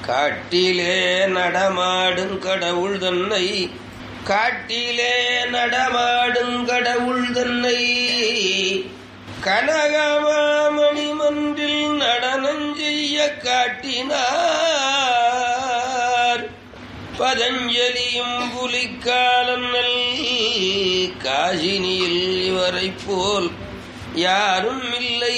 காட்டிலே நடமாடும் கடவுள் தன்னை காட்டிலே நடமாடும் கடவுள் தன்னை கனகமாமணி மன்றில் நடனம் செய்ய காட்டினார் பதஞ்சலியும் புலிக்காலன் நல் காசினியில் இவரைப் போல் யாரும் இல்லை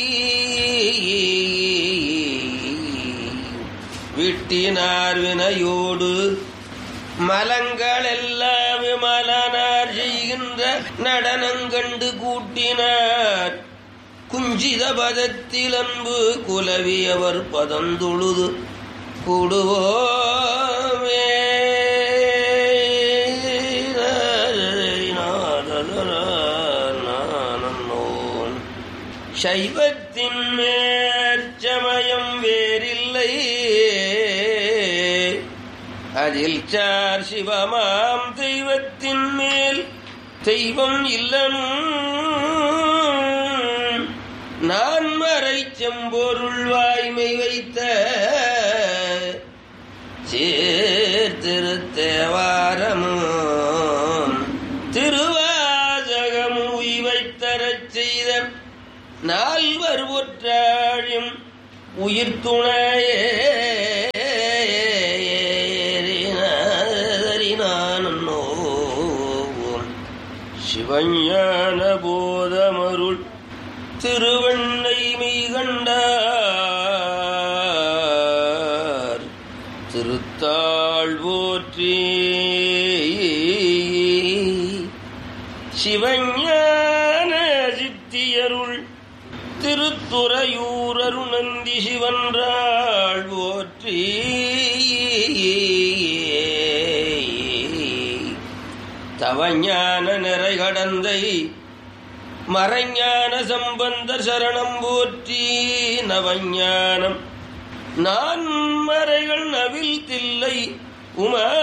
விட்டினார் வினையோடு மலங்கள் எல்லாம் விமலனார் செய்கின்ற நடனங்கண்டு கூட்டினார் குஞ்சித பதத்தில் அன்பு குலவியவர் பதந்தொழுது கூடுவோமே சைவத்தின் மேற்சமயம் வேறில்லை அதில் சார் சிவமாம் தெய்வத்தின் மேல் தெய்வம் இல்லனும் நான் மறை செம்பொருள் வாய்மை வைத்த சேர்த்திருத்தேவாரமும் திருவாசகமும் உய்வைத்தரச் செய்த நால்வர் ஒற்றாழியும் உயிர் துணையே சிவஞான போதமருள் திருவண்ணை மெய்கண்டார் திருத்தாள் போற்றி சிவஞான சித்தியருள் திருத்துறையூரரு நந்தி சிவன்றாள் போற்றி தவஞான நிறை கடந்தை மறைஞான சம்பந்தர் சரணம் போற்றி நவஞானம் நான் மறைகள் நவில் தில்லை உமா